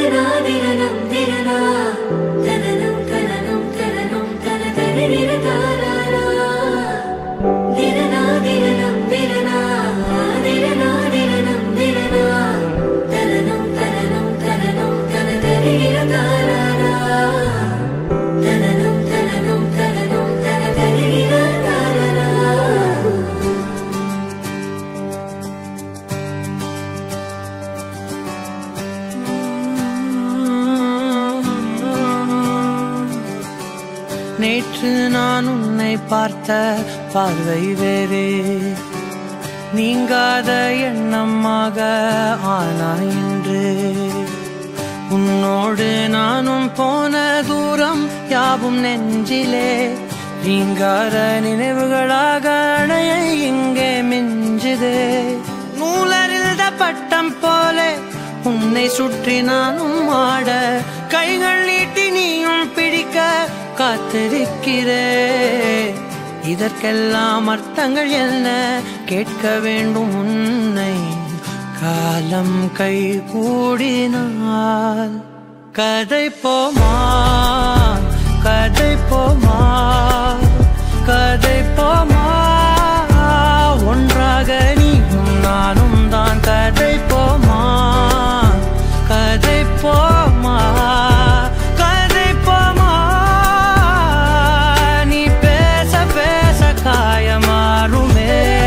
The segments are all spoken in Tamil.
திரனா திரனம் திரனா தனனம் கனனம் கனனம் தன தரிர தாராரா திரனா திரனம் திரனா திரனா திரனம் திரனா தனனம் கனனம் கனனம் தன தரிர தாராரா தனனம் கனனம் கனனம் தன தரிர தாராரா நேற்று நான் உன்னை பார்த்த பார்வை வேறே நீங்காத எண்ணமாக ஆனாய் என்று உன்னோடு நானும் போன தூரம் யாவும் நெஞ்சிலே நீங்காத நினைவுகளாக அணைய இங்கே மிஞ்சுதே நூலறிந்த பட்டம் போலே உன்னை சுற்றி நானும் ஆட கைகள் நீட்டி நீயும் பிடிக்க காத்திருக்கிறே இதற்கெல்லாம் அர்த்தங்கள் என்ன கேட்க வேண்டும் உன்னை காலம் கை கூடினால் கதை போமா கதை போமா கதை போமா ஒன்றாக நீயும் நானும் தான் கதை போமா கதை போமா கதை போமா நீ பேச பேச காயமாறுமே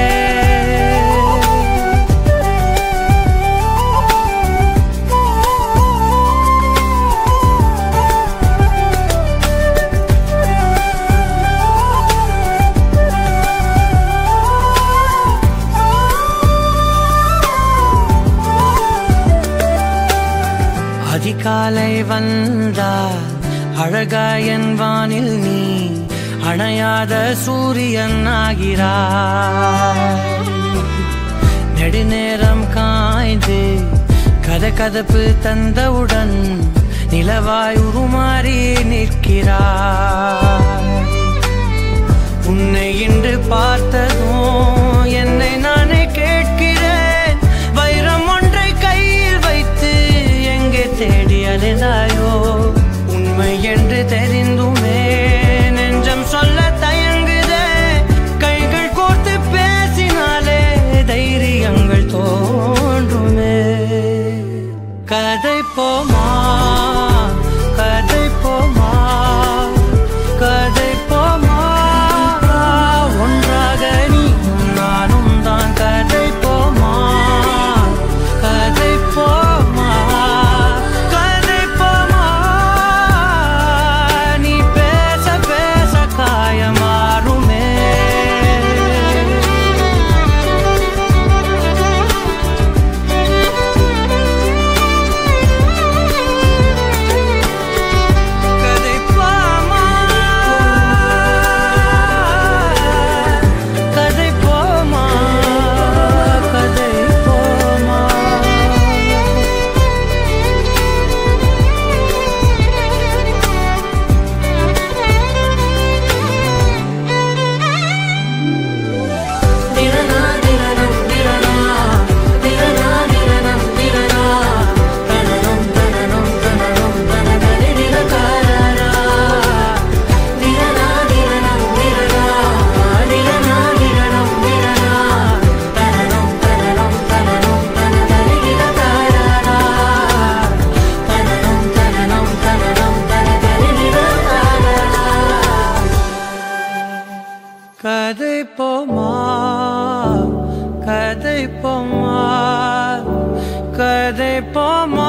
அதிகாலை வந்தால் அழகாயன் வானில் நீ அணையாத சூரியன் ஆகிறாய் நெடுநேரம் காய்ந்து கதகதப்பு தந்தவுடன் நிலவாய் உருமாறி நிற்கிறாய் உன்னை இன்று பார்த்ததும் என்னை நானே கேட்கிறேன் வைரம் ஒன்றை கையில் வைத்து எங்கே தேடி அலைந்தாயோ உண்மை என்று தெரிந்துமே நெஞ்சம் சொல்ல தயங்குதே கைகள் கோர்த்து பேசினாலே தைரியங்கள் தோன்றுமே கதை போமா கதை போமா கதை போமா ஒன்றாக நீயும் நானும் தான் கதை போமா கதை போமா கதை போமா நீ பேச பேச காயமாறுமே கதை போமா கதை போமா கதை போமா திரனா திரனம் திரனா திரனா திரனம் திரனா தனனம் தனனம் தனனம் தன தரிர தாராரா திரனா திரனம் திரனா திரனா திரனம் திரனா தனனம் தனனம் தனனம் தன தரிர தாராரா தனனம் தனனம் தனனம் தன தரிர தாராரா கதை போமா கதை போமா கதை போமா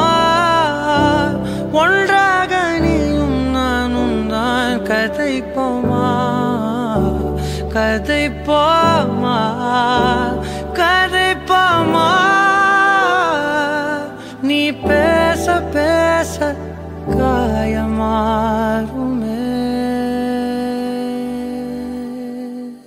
ஒன்றாக நீயும் நானும் தான் கதை போமா கதை போமா கதை போமா நீ பேச பேச காயமாறுமே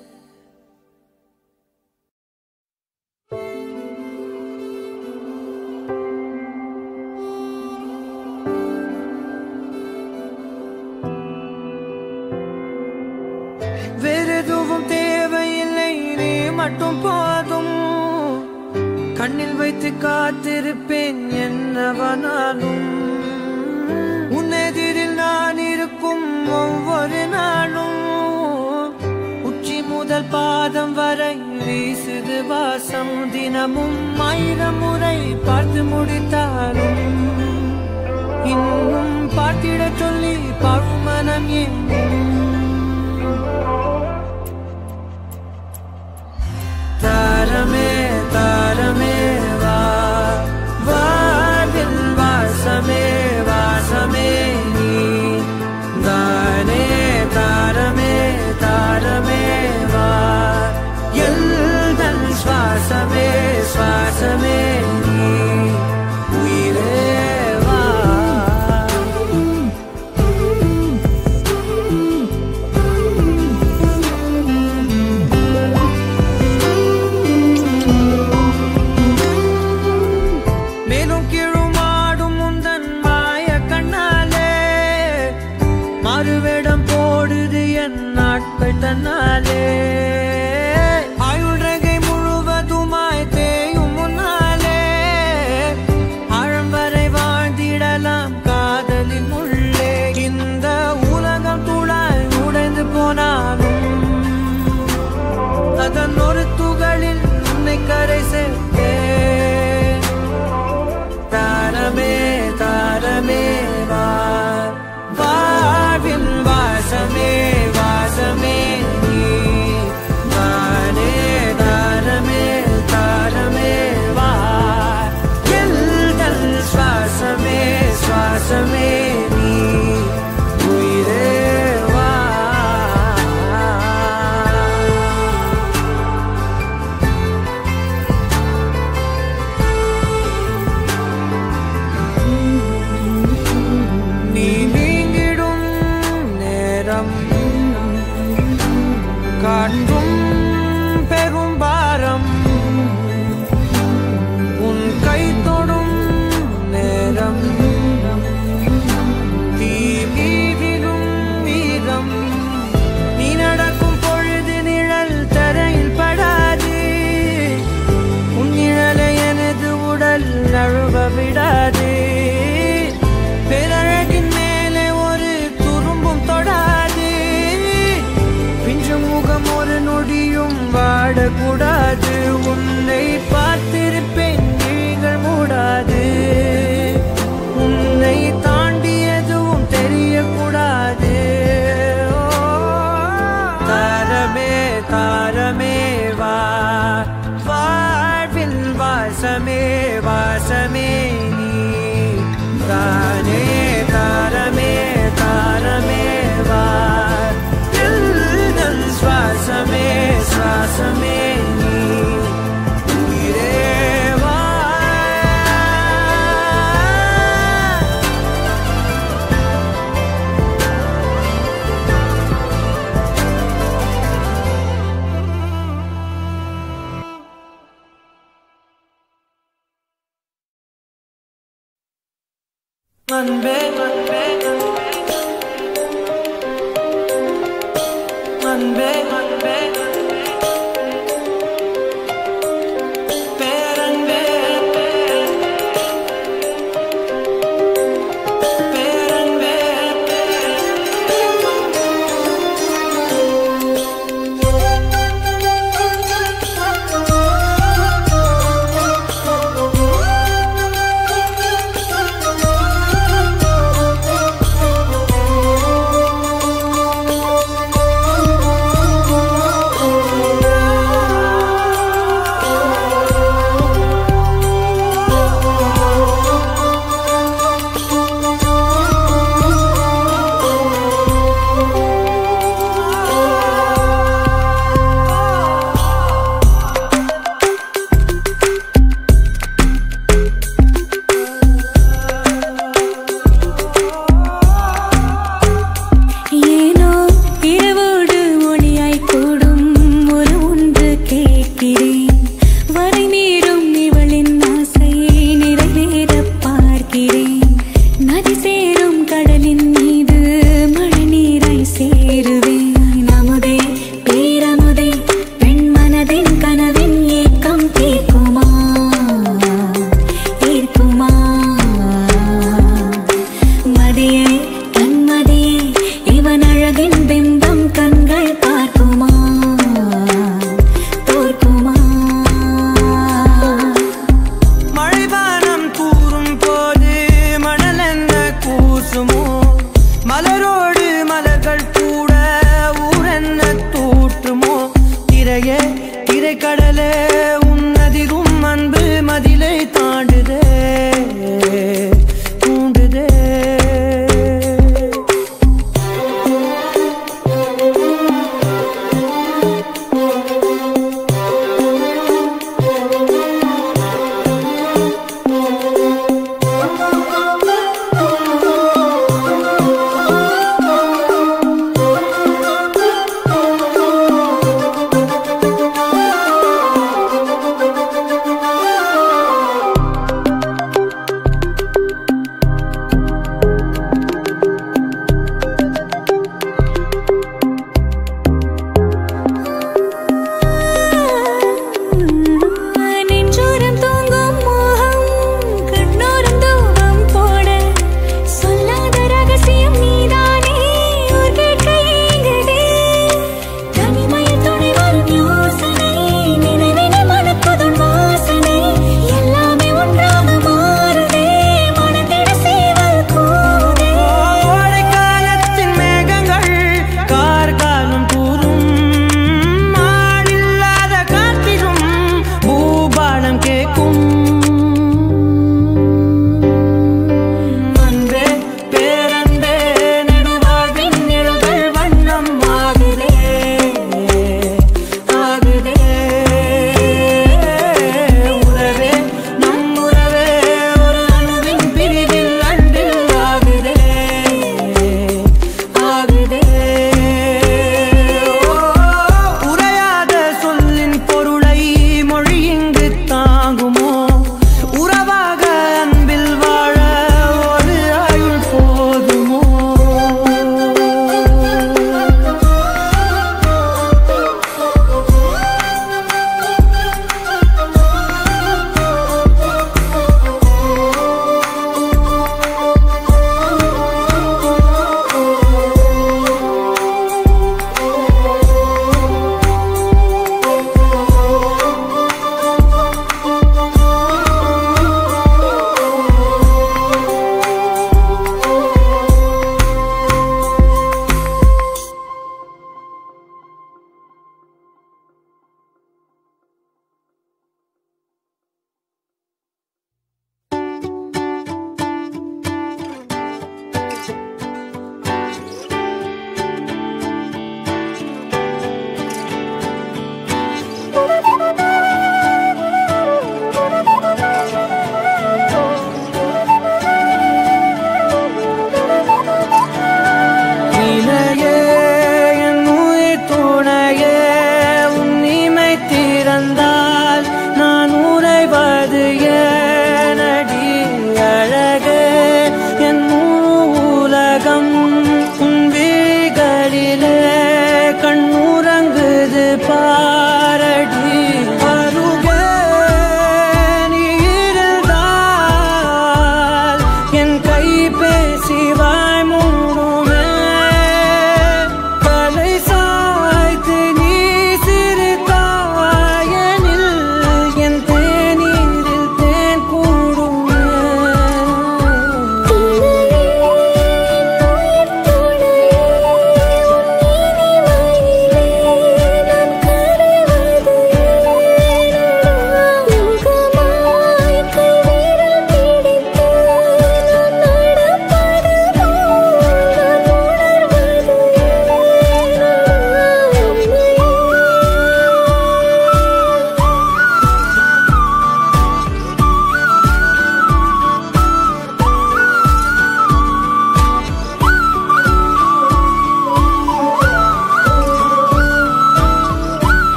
வேறெதுவும் தேவையில்லை நீ மட்டும் போதும் கண்ணில் வைத்து காத்திருப்பேன் என்னவனாலும் உன்னெதிரில் நான் இருக்கும் ஒவ்வொரு நாளும் உச்சி முதல் பாதம் வரை வீசுது வாசம் தினமும் ஆயிரம் முறை பார்த்து முடித்தாலும் இன்னும் பார்த்திட சொல்லி பழுமனம் எங்கும் தாரமே தாரமே வா வாழ்வில் வாசமே வாசமே நீ தானே தாரமே தாரமே வா எல்தன் சுவாசமே சுவாசமே நீ உயிரே வா மேலும் கீழுமாடும் முந்தன் மாய கண்ணாலே மறுவேடம் போடுது என் நாட்கள் தன்னாலே ஆயுள் ரகை முழுவதுமாய் தேயும் முன்னாலே ஆழம் வரை வாழ்ந்திடலாம் காதலின் உள்ளே இந்த உலகம் துளாய் உடைந்து போனாலும் அதன் ஒரு துகளில் உன்னை கரை சேர்த்தேன் தாரமே தாரமே வா வாழ்வின் வாசமே வாசமே நீ தானே தாரமே தாரமே வா எல்தல் சுவாசமே சுவாசமே நீ உயிரே வா நீ நீங்கிடும் நேரம் காற்றும் பெரும் பாரம் உன் கை தொடும் நேரம் தீ மீதிலும் வீரம் நீ நடக்கும் பொழுது நிழல் தரையில் படாது உன் நிழலை எனது உடல் நழுவ விடாது பேரழகின் மேலே ஒரு துரும்பும் தொடாது பிஞ்சு முகம் ஒரு நொடியும் வாடக்கூடாது உன்னை பார்த்திருப்பேன் விழிகள் மூடாது உன்னை தாண்டி எதுவும் தெரியக்கூடாது ஓ, தாரமே தாரமே வா வாழ்வில் வாசமே வாசமே நீ தானே தாரமே தாரமே வா எல்தன் சுவாசமே சுவாசமே நீ உயிரே வா அன்பே அன்பே அன்பே அன்பே பேரன்பே பேரன்பே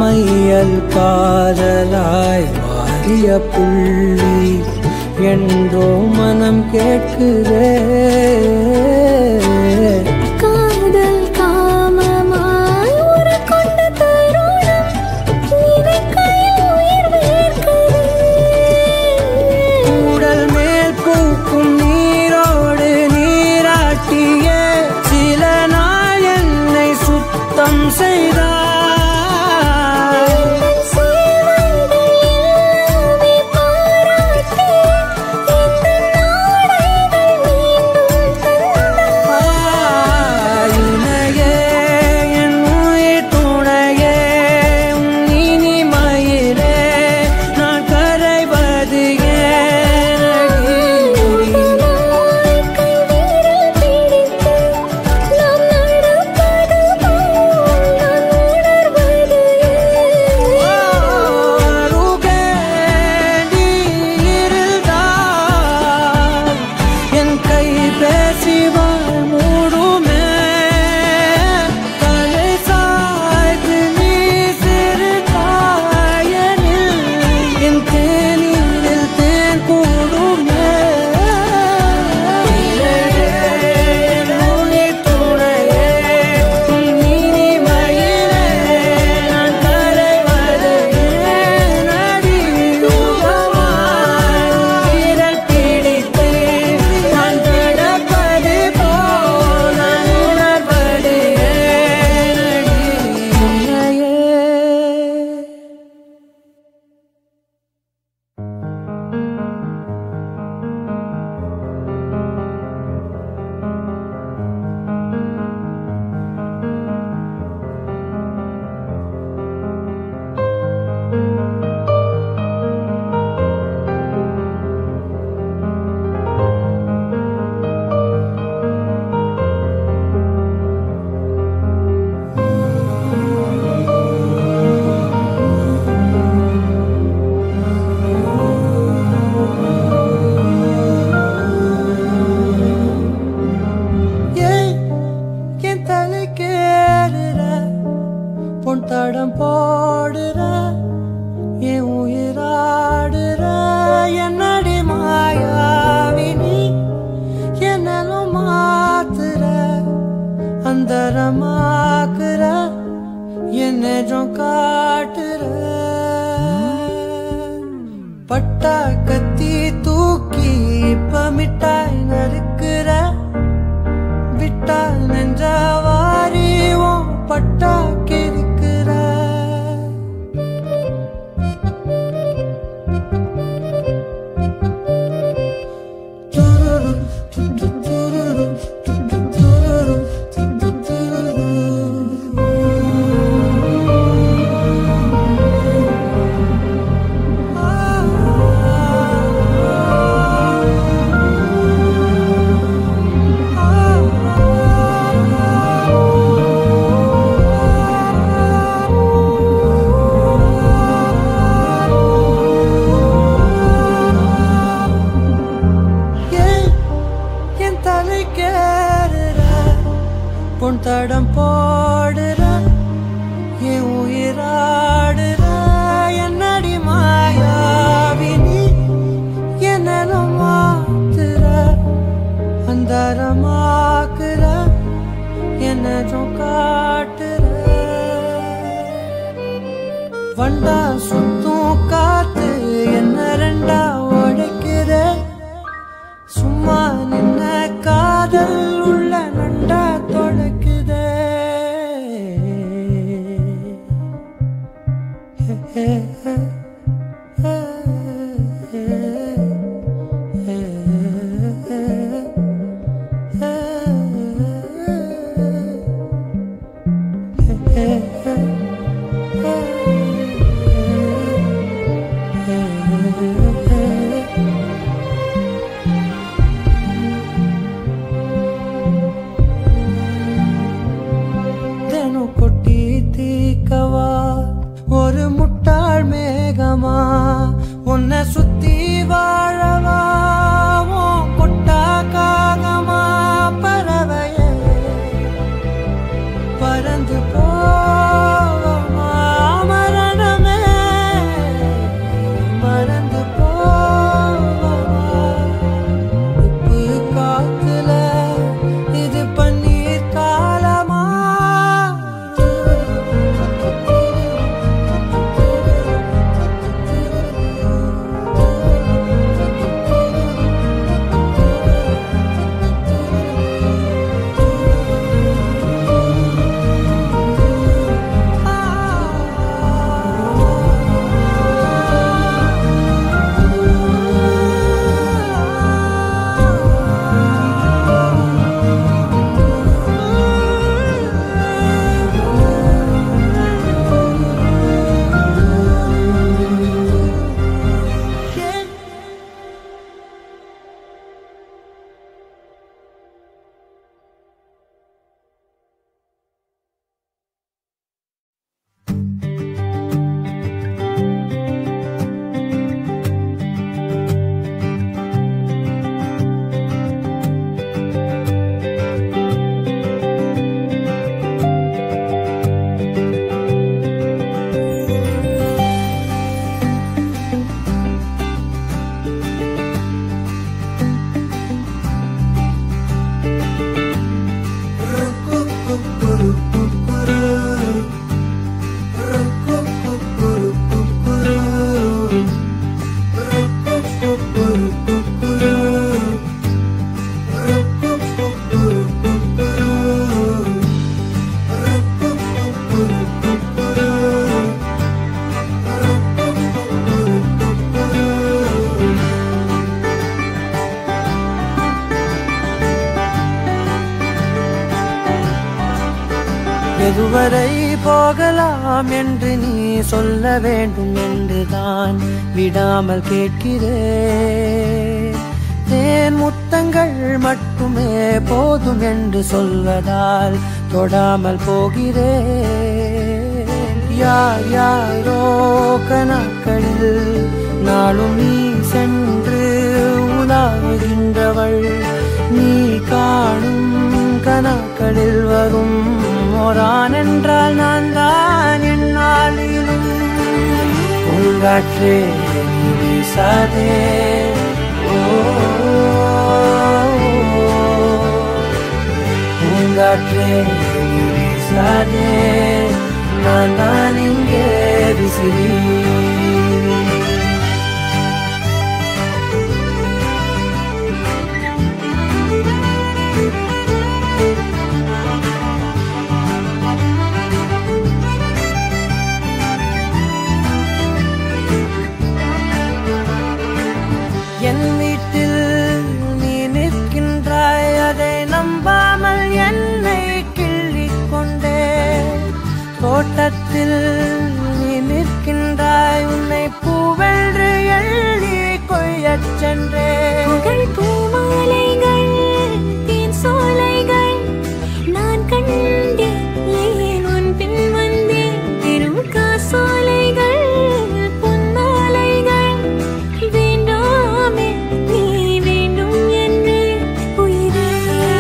மையல் காதலாய் மாறிய புள்ளி என்றோ மனம் கேட்குதே காதல் காமமாய் உருக்கொண்ட தருணம் நினைக்கையில் உயிர் வேர்க்குதே. உடல் மேல் பூக்கும் நீரோடு நீராட்டிய சில நாள் என்னை சுத்தம் செய்தாய் என் சேவைகள் எல்லாமே பாராட்டி, இந்த நாடைகள் மீண்டும் தந்தாய். இணையே என் உயிர் துணையே உன் இனிமையிலே நான் கரைவது ஏனடி வாழ்க்கை விரல் பிடித்து நாம் நடப்பது போல் நான் உணர்வது அருகே நீ இருந்தால் என் கை பேசிவாள் மூடுமே தலை சாய்த்து நீ சிறுதாயனில் என் தேநீரில் தேன் கூடுமே உயிர் துணையே உன் இனிமையிலே நான் கரைவது ஏனடி யுகமாய் விரல் பிடித்து நான் கிடப்பது போல் நான் உணர்வது ஏனடி உன்னையே ஏன் என் தலைக்கேறுற பொன் தடம் போடுற என் உயிராடுற என்னடி மாயாவினி என்னலும் மாத்துற அந்தரமாக்குற என் நெஜம் காட்டுற பட்டா கத்தி தூக்கி இப்ப மிட்டாய் நறுக்குற விட்டா நெஞ்சவாரி உன் பட்டா கிறுக்குற துருரு, துரு, துருரு, துரு, துருரு, துரு, துருரு. ஏன் என் தலை கேறுற பொன் தடம் போடுற என் உயிராடுற என்னடி மாயாவினி என்னலும் மாத்துற அந்தரமாக்குற என்னதும் காட்டுற வண்டா சுத்தும் காத்து என்ன ரெண்டா உடைக்கிற சும்மா நின்ன காதல் உள்ள நண்டா தொடக்குதே தினம் கொட்டி தீக்கவா ஒரு முட்டாள் மேகமா உன்னை சுத்தி வாழவா உன் கொட்டா காகமா பறவையே பறந்து போவமா மரண எதுவரை போகலாம் என்று நீ சொல்ல வேண்டும் என்றுதான் விடாமல் கேட்கிறேன் தேன் முத்தங்கள் மட்டுமே போதும் என்று சொல்வதால் தொடாமல் போகிறேன் யார் யாரோ கணக்களில் நாளும் நீ சென்று உலாவுகின்றவள் நீ காணும் கணக்களில் வரும் ஓரான் என்றால் நான் தான் என்னாலிலும் பூங்காற்றே நீ வீசாதே ஓ பூங்காற்றே நீ வீசாதே நான் தான் இங்கே விசிறி என் வீட்டில் நீ நிற்கின்றாய் அதை நம்பாமல் என்னை கிள்ளிக் கொண்டே தோட்டத்தில் நீ நிற்கின்றாய் உன்னை பூவென்று எள்ளி கொய்யச் சென்றே புகழ் பூமாலைகள் தேன் சோலைகள் நான் கண்டேன் ஏன் உன் பின் வந்தேன் பெரும் காசோலைகள் பொன்னாலைகள் வேண்டாமே நீ வேண்டும் என்று உயிரே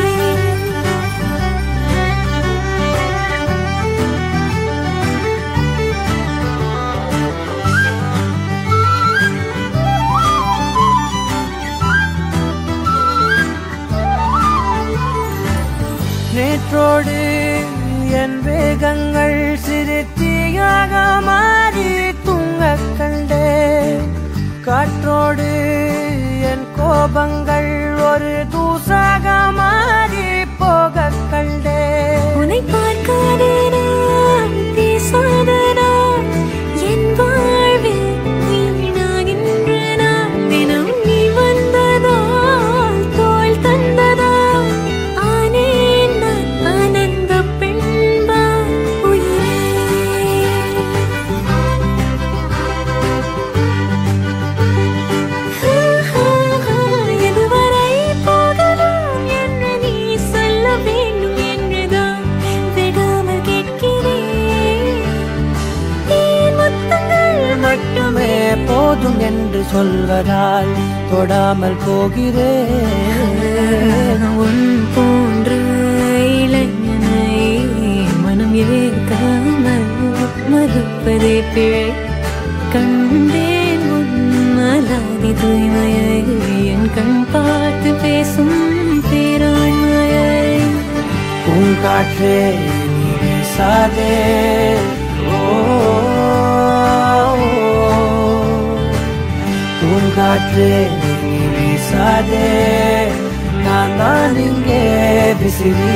நேற்றோடு என் வேகங்கள் சிறு தீயாக மாறி தூங்கக் கண்டேன் காற்றோடு என் கோபங்கள் ஒரு தூசாக மாறி போகக் கண்டேன் உன்னை பார்க்காத நான், பேசாத நான், என் வாழ்வில் வீணாகின்ற நான். தினம் நீ வந்ததால், தோள் தந்ததால், ஆனேன் நான் ஆனந்தப் பெண்பாய் உயிரே. எதுவரை போகலாம் என்று நீ சொல்ல வேண்டும் என்றுதான் விடாமல் கேட்கிறேன் தேன் முத்தங்கள் மட்டுமே போதும் என்று சொல்வதால் தொடாமல் போகிறேன் உன் போன்ற இளைஞனை மனம் ஏற்காமல் மறுப்பதே பிழை கண்டேன் உன் அலாதி தூய்மையை என் கண் பார்த்து பேசும் பேராண்மையை பூங்காற்றே நீ வீசாதே ஓ பூங்காற்றே நீ வீசாதே நான் தான் இங்கே விசிறி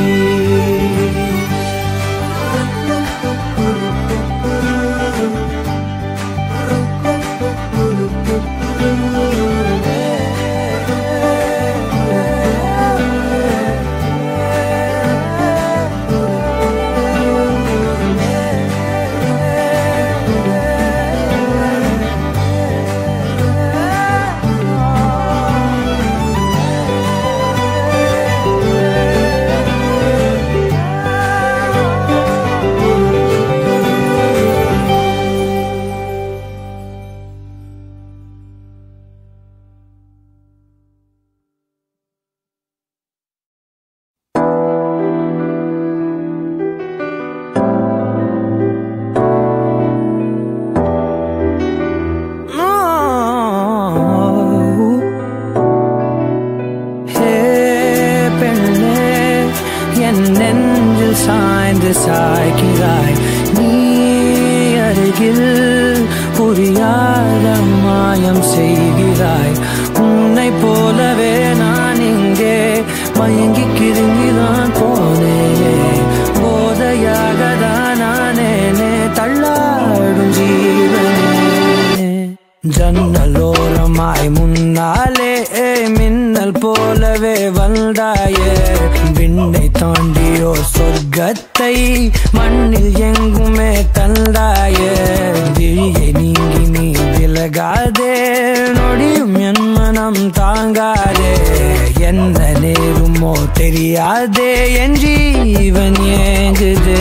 ஹே பெண்ணே என் நெஞ்சில் சாய்ந்து சாய்கிறாய் நீ அருகில் புரியாத மாயம் செய்கிறாய் உன்னை போலவே நான் இங்கே மயங்கி கிருங்கிதான் போனேனே போதையாக தான் நானேனே தள்ளாடும் ஜீவனே ஜன்னலோரமாய் முன்னாலே மின்னல் மின்னல் போலவே வந்தாயே விண்ணை தாண்டியோ சொர்க்கத்தை மண்ணில் எங்குமே தந்தாயே விழியை நீங்கி நீ விலகாதே நொடியும் என் மனம் தாங்காதே என்ன நேருமோ தெரியாதே என் ஜீவன் ஏங்குதே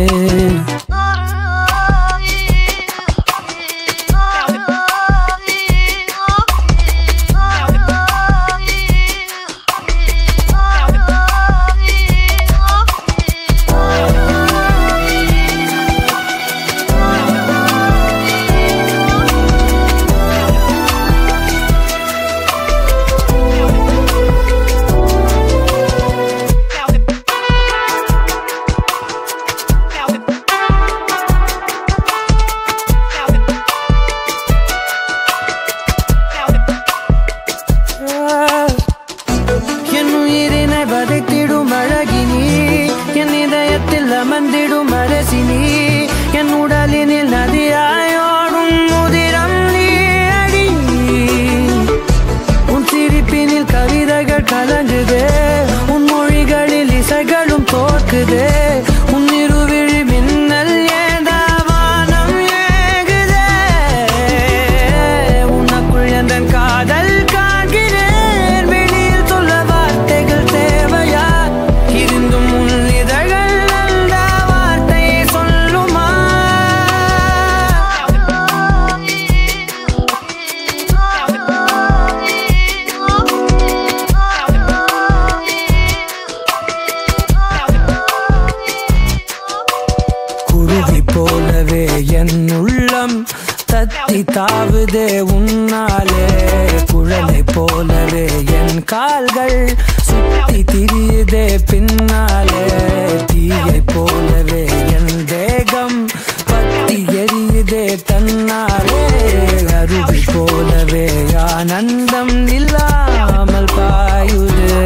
என் உயிரினை வதைத்திடும் அழகினி என் இதயத்தில் அமர்ந்திடும் அரசினி என் உடலினில் நதியாயோடும் முதிரம் நீ அடி உன் சிரிப்பினில் கவிதைகள் கலங்குதே உன் மொழிகளில் இசைகளும் தோற்குதே உன் இருவிழி மின்னல் ஏதா வானம் ஏகுதே உனக்குள் எந்த காதல் காண்கிறேன் வெளியில் சொல்ல வார்த்தைகள் தேவையா இருந்தும் உன் இதழ்கள் அந்த வார்த்தை சொல்லுமா குருவி போலவே என் உள்ளம் தத்தி தாவுதே உன்னாலே குழலை போலவே என் கால்கள் சுத்தி திரியுதே பின்னாலே தீயை போலவே என் தேகம் பத்தி எரியுதே தன்னாலே அருவி போலவே ஆனந்தம் இல்லாமல் பாயுதே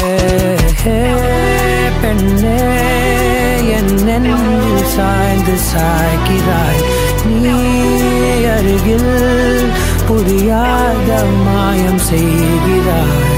பெண்ணே என் நெஞ்சில் சாய்ந்து சாய்கிறாய் நீ அருகில் புரியாத மாயம் செய்கிறாய்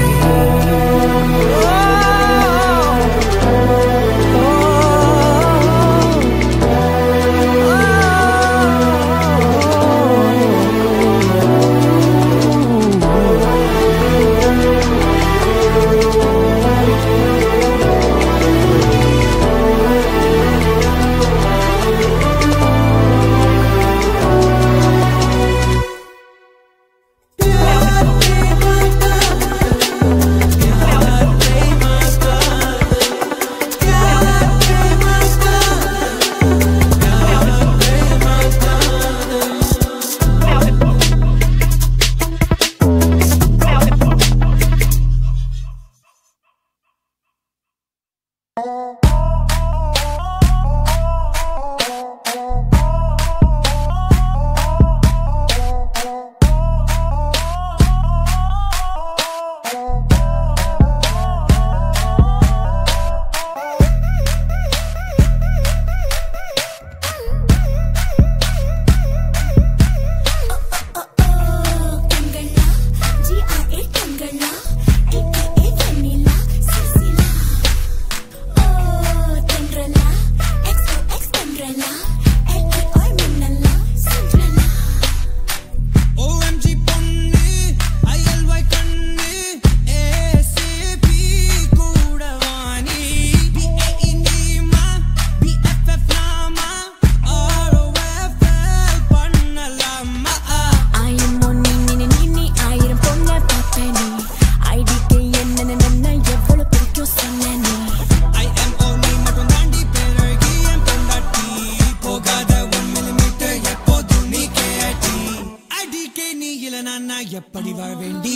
எப்படி வாழ வேண்டி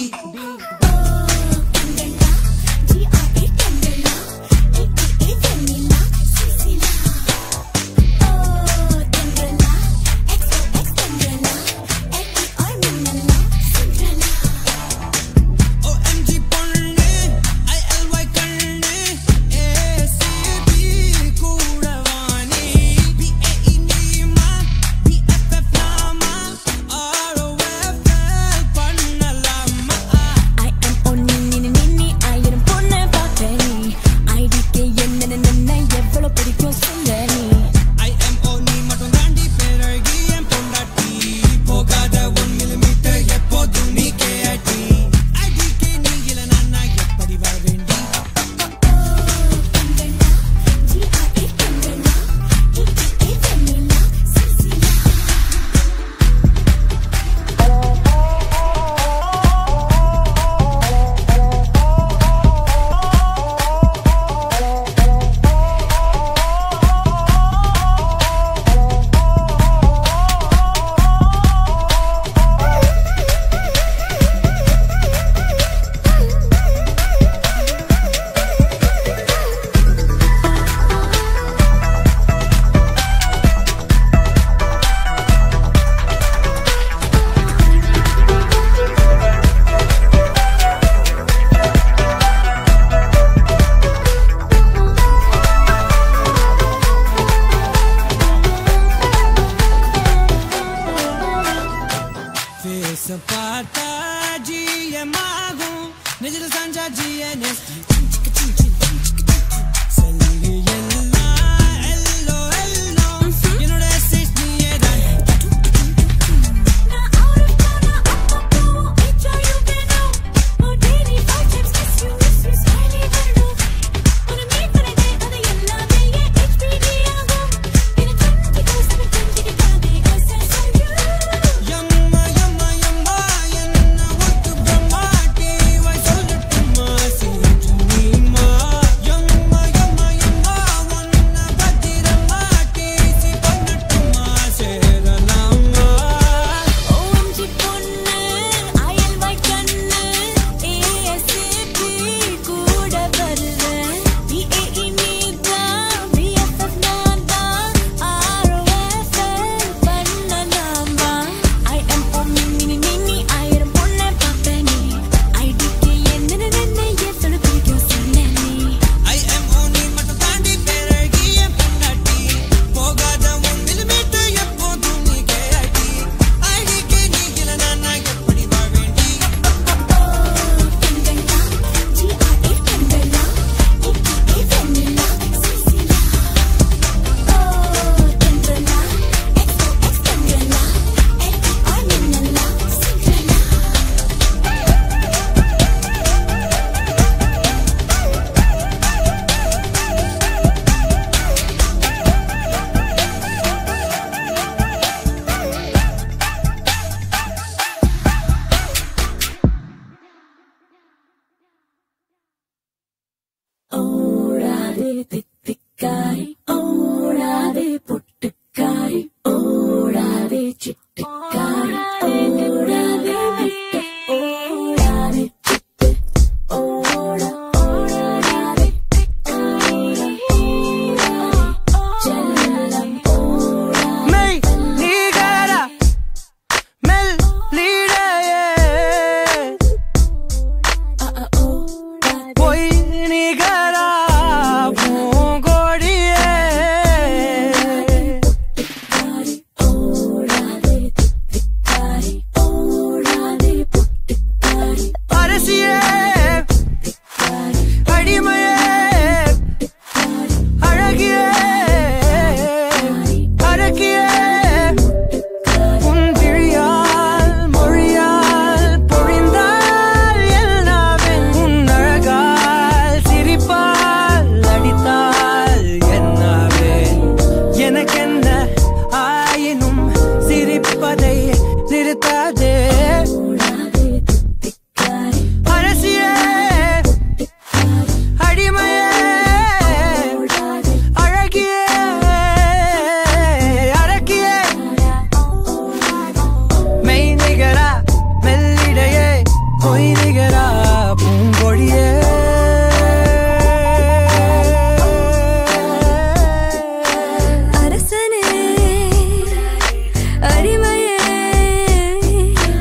OMG பொண்ணு ILY கண்ணு ACB கூட வாணி BAE நீமா BFF நாமா ROFL பண்ணலாமா Zapata GMAகும் Digital Sanja GNS சொல்லு எல்லாம் எல்லோ எல்லோ என்னோட sis நீயே தான் யம்மா யம்மா யம்மா என்ன ஒட்டு பிரம்மாட்டி வை சொல்லட்டுமா சிரிச்சு நீமா யம்மா யம்மா யம்மா உன்ன பத்திரமாட்டி சி பண்ணட்டுமா சேரலாமா ஐ எம் ஓனி மட்டும் தாண்டி பேரழகிய பொண்டாட்டி போகாத உன் மில்லிமீட்டர் எப்போதும் நீ கேட்டி ஐடிக்கு நீ இல்லைனா நான் எப்படி வாழவேண்டி ஓடாதே தித்திக்காய் ஓடாதே பொட்டுக்காய் ஓடாதே சிட்டுக்காய் ஓடாதே விட்டு ஓடாதே சிட்டு ஓட ஓடாதே செல்லம் ஓடா மெய் நீகரா மெல் லீடையே பொய் நிகரா பூங்கோடியே அரசியே அடிமையே அழகியே அரக்கியே உன் விழியால் மொழியால் பொழிந்தால் எல்லாவின் உன் அழகால் சிரிப்பால் அடித்தால் என்னாவே எனக்கென்ன ஆயினும் சிரிப்பதை நிறுத்தாதே அரசியே அடிமையே அழகியே அரக்கியே மெய் நிகரா மெல்லிடையே பொய் நிகரா பூங்கொழியே அரசனே அடிமையே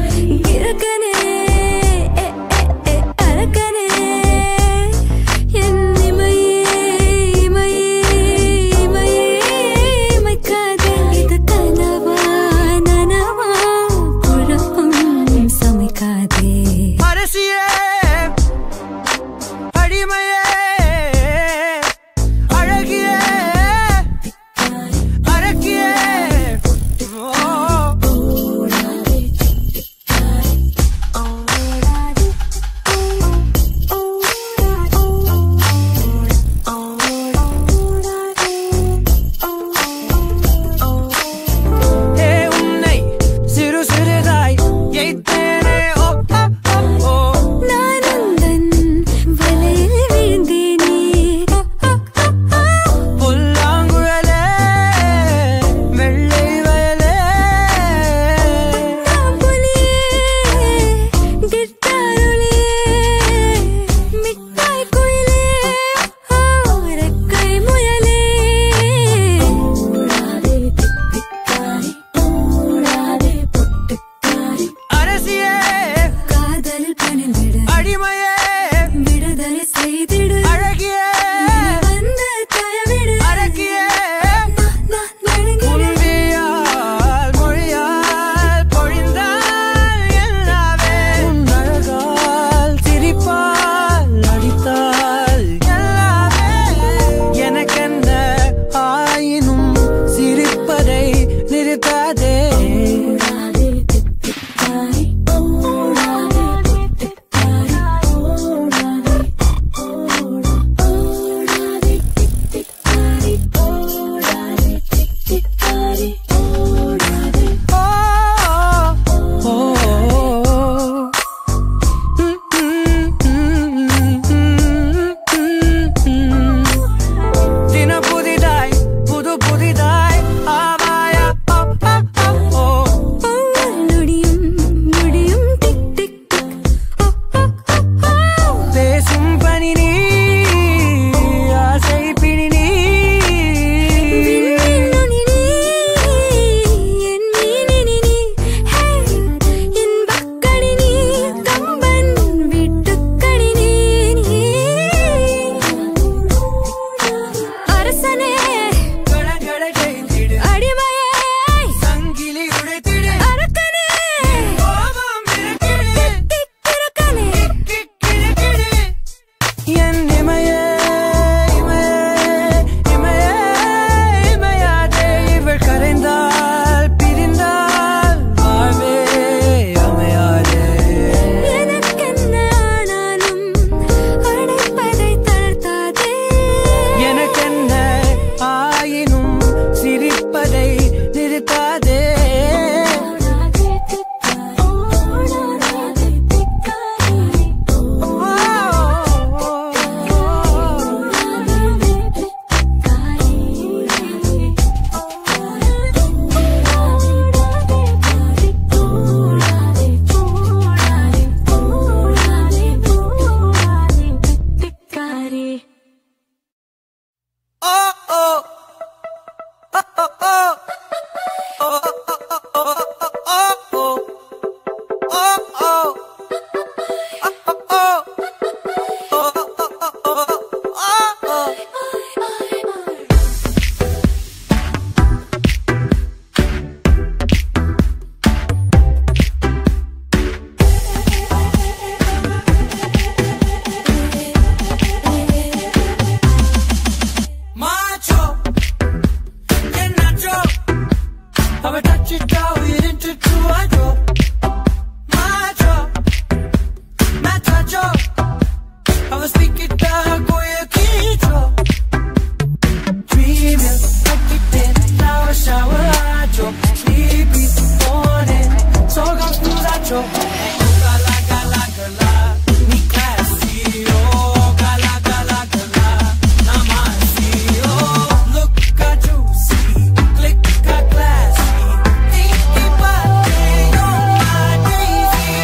out into two I drop my drop my drop I was speaking down go your key drop Dreaming like it in shower shower I drop sleepy morning so come through that drop Gala gala gala ni classy oh gala gala gala namasi oh look at you see click at classy think about it you're my daisy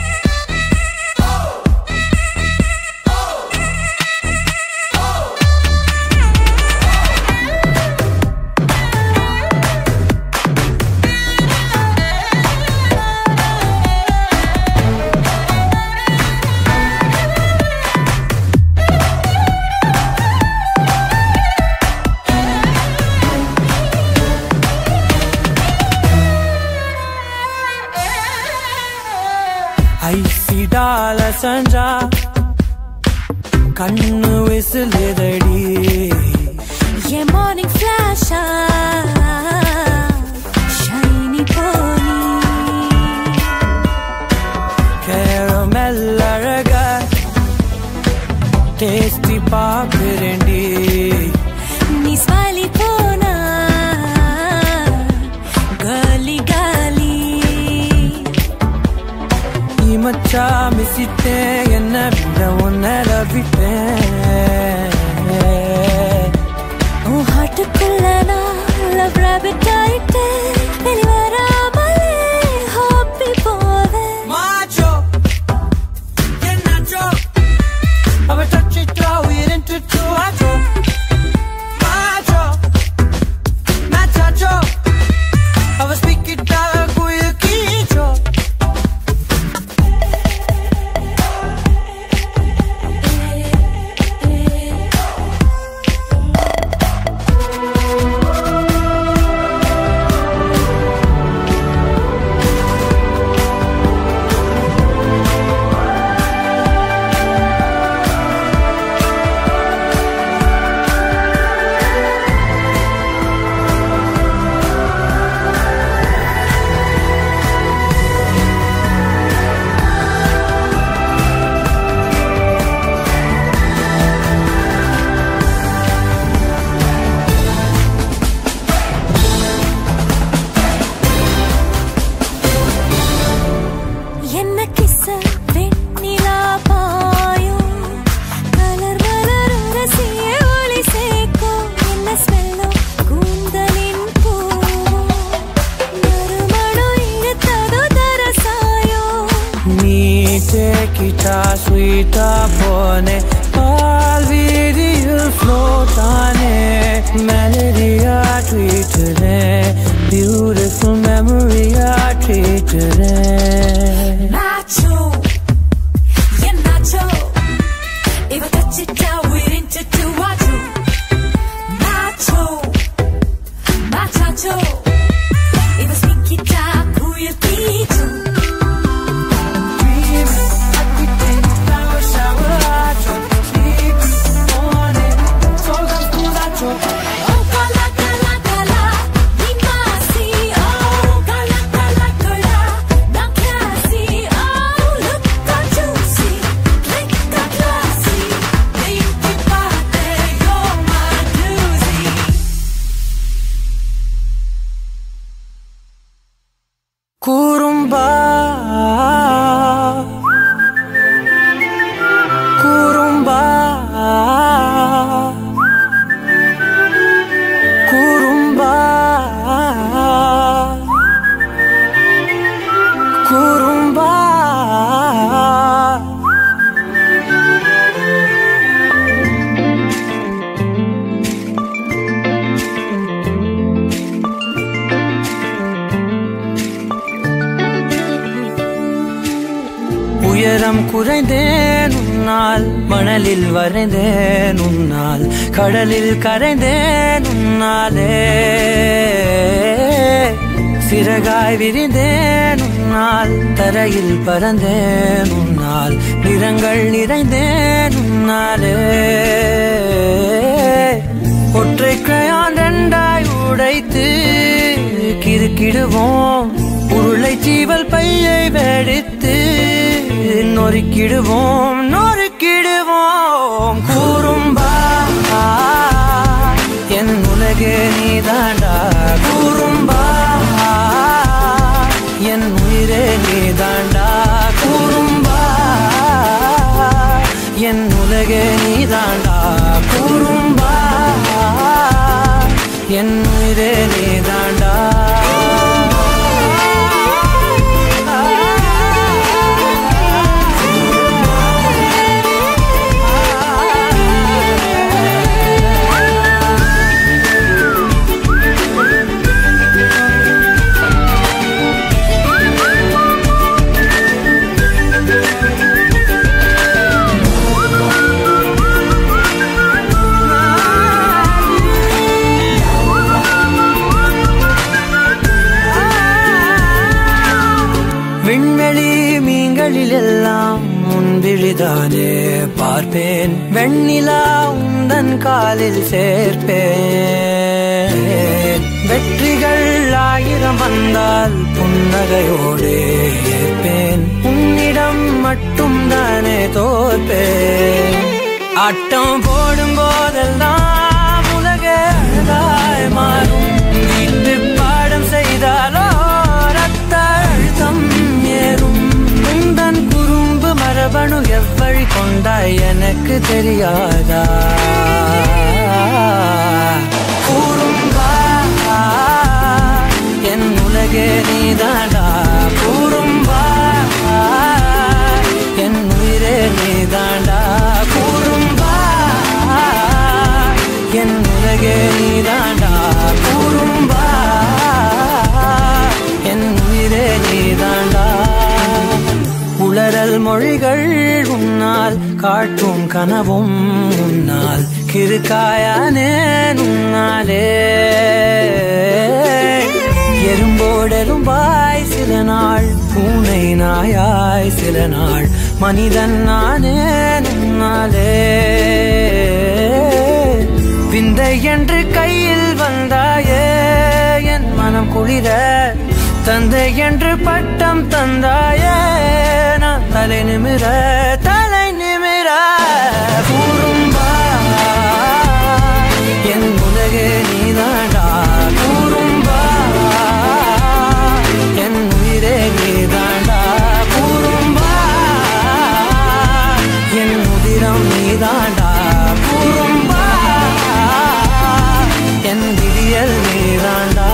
ஐசிடால சஞ்சா கண்ணு விசிலுதடி என் மார்னிங் ஃபிளாஷா ஷைனி போனி கேரமெல் அழக டேஸ்டி பாக்குறேன்டி நீ ஸ்மைலி போனா காலி காலி நீ மச்சா மிசிட்டேன் என்ன விட உன்னை ரவிட்டேன் உன் ஹார்ட்டுக்குள்ள நான் லவ் ராபிட் ஆயிட்டேன் வெளிவராமலே ஹாப்பி போவேன் Macho, you're nacho. I'm a touch it, throw it into two. I drop. Macho, macho. I was speaking down, go your key drop. என்ன கிச வெண்ணிலா பாயும் கலர் மலரும் ரசிய ஒளி சேர்க்கும் என்ன ஸ்மெல்லோ கூந்தலின் பூவும் நறுமணம் இழுத்ததோ தரசாயோ நீ டேக்கிட்டா ஸ்வீட்டா போனே பால் வீதியில் ஃப்ளோட்டானே மெலடியா ட்வீட்டுறேன் பியூட்டிஃபுல் மெமரியா ட்ரீட்டுறேன் Nacho, yeah Nacho. If I touch it down, we're into two Nacho. Nacho, Nacho. If I speak it down, who you teach? Oh, gala, gala, gala, ni masi. Oh, gala, gala, gala, na classy. Oh, look at you see, click at classy. Think about it, you're my doozy. குறும்பா குறும்பா குறும்பா குறும்பா உயரம் குறைந்தேன் உன்னால் மணலில் வரைந்தேன் உன்னால் கடலில் கரைந்தேன் உன்னாலே சிறகாய் விரிந்தேன் உன்னால் தரையில் பறந்தேன் உன்னால் நிறங்கள் நிறைந்தேன் உன்னாலே ஒற்றை கிரையான் ரெண்டாய் உடைத்து கிறு பெருக்கிடுவோம் உருளை சீவல் பையை வெடித்து நொறுக்கிடுவோம் நொறுக்கிடுவோம் கூறும்பா என் உலகே நீதாண்டா கூறும்பா என் உயிரே நீதாண்டா கூறும்பா என் உலகே நீதாண்டா கூறும்பா என் உயிரே நீதாண்டா விண்வெளி மீன்களில் எல்லாம் முன்விழிதானே பார்ப்பேன் வெண்ணிலா உந்தன் காலில் சேர்ப்பேன் வெற்றிகள் ஆயிரம் வந்தால் புன்னகையோடு ஏற்பேன் உன்னிடம் மட்டும் தானே தோற்பேன் ஆட்டம் போடும் போதெல்லாம் உலக அழகாய் மாறும் வீட்டு பாடம் செய்தாலோ ரத்த அழுத்தம் ஏறும் உந்தன் குறும்பு மரபணு எவ்வழி கொண்டாய் எனக்கு தெரியாதா கூறும்பா என் உலகே நீதாடா கூறும்பா என் உயிரே நீதாண்டா கூறும்பா என் உலகே நீதாண்டா கூறும்பா என் உயிரே நீதாண்டா உளறல் மொழிகள் உன்னால் காட்டும் கனவும் உன்னால் கிருக்காயானே உன்னாலே எறும்போடெரும்பாய் சில நாள் பூனை நாயாய் சில நாள் மனிதன் நானே உன்னாலே விந்தை என்று கையில் வந்தாயே என் மனம் குளிர தந்தை என்று பட்டம் தந்தாயே நான் தலை நிமிர தலை நிமிர கூறும்பா என் உலகே நீதாண்டா கூறும்பா என் உயிரே நீதாண்டா கூறும்பா என் உதிரம் நீதாண்டா கூறும்பா என் விடியல் நீதாண்டா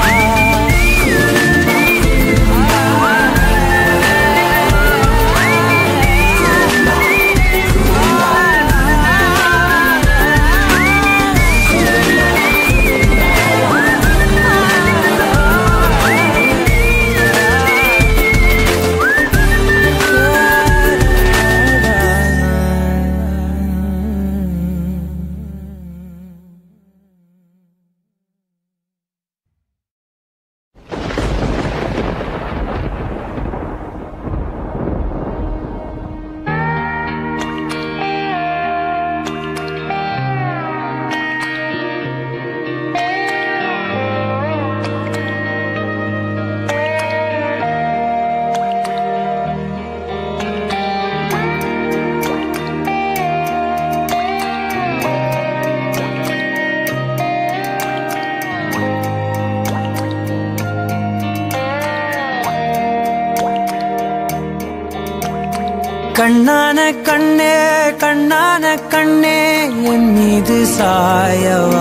கண்ணான கண்ணே கண்ணான கண்ணே என் மீது சாயவா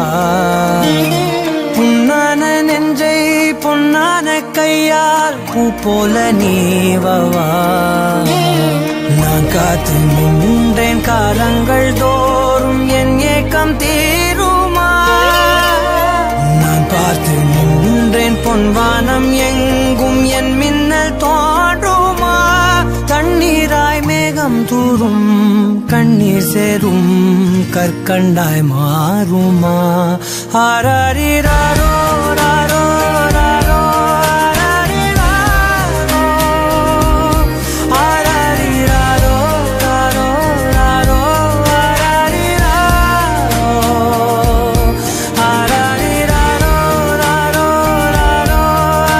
புண்ணான நெஞ்சை பொன்னான கையால் பூ போல நீவவா நான் காத்து நின்றேன் காலங்கள் தோறும் என் ஏக்கம் தீருமா நான் பார்த்து நின்றேன் பொன்வானம் எங்கும் என் மின்னல் தோன்றுமா தண்ணீராய் மேகம் தூரும் கண்ணீர் சேரும் கற்கண்டாய் மாறுமா ஆராரிராரோ ராரோ ராரோ ஆராரிராரோ ஆராரிராரோ ராரோ ராரோ ஆராரிராரோ ஆராரிராரோ ராரோ ராரோ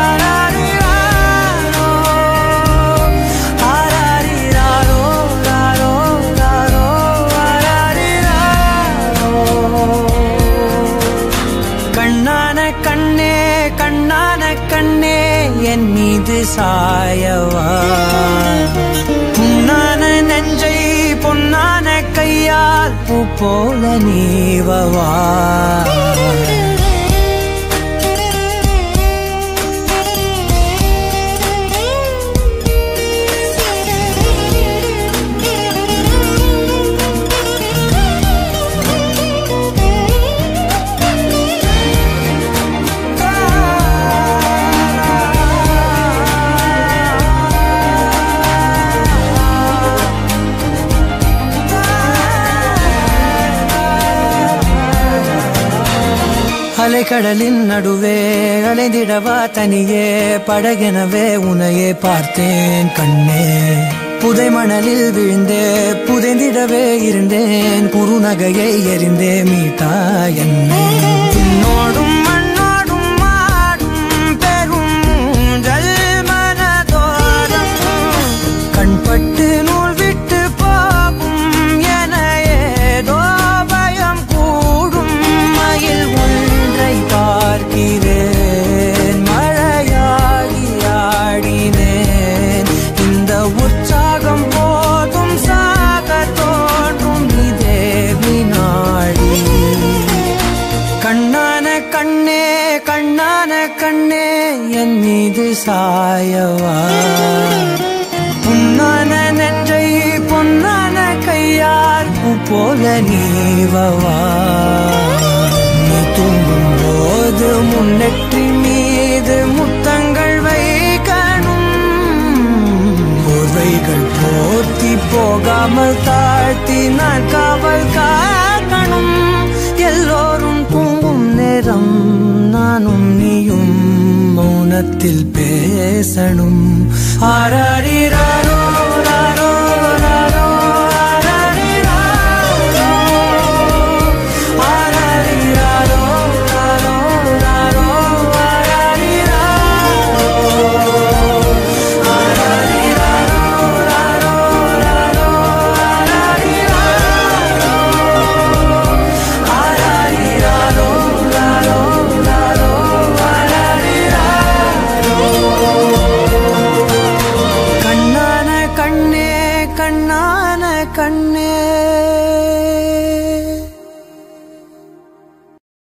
சாயவா புண்ணான நெஞ்சை பொன்னான கையால் பூ போல நீவவா அலைக்கடலின் நடுவே அலைந்திடவா தனியே படகெனவே உனையே பார்த்தேன் கண்ணே புதை மணலில் விழுந்தே புதைந்திடவே இருந்தேன் குறுநகையை எறிந்தே மீட்டா என்னை உன்னோடும் மண்ணோடும் மாடும் பெரும் ஊஞ்சல் மனதோரம் கண்பட்டு நூல் விட்டு போகும் என ஏதோ பயம் கூடும் மயில் ஒன்றை பார்க்கிறேன் மழையாகி ஆடினேன் இந்த உற்சாகம் போதும் சாக தோன்றும் இதே வினாடி கண்ணான கண்ணே கண்ணான கண்ணே என் மீது சாயவா புண்ணான நெஞ்சை பொன்னான கையால் பூ போல நீவவா நீ தூங்கும் போது முன்னெற்றி மீது முத்தங்கள் வைக்கணும் போர்வைகள் போர்த்தி போகாமல் தாழ்த்தி நான் காவல் காக்கணும் எல்லோரும் தூங்கும் நேரம் நானும் நீயும் மௌனத்தில் பேசணும் ஆராரிராரோ ராரோ ராரோ ஆராரிராரோ ஆராரிராரோ ராரோ ராரோ கண்ணான கண்ணே கண்ணான கண்ணே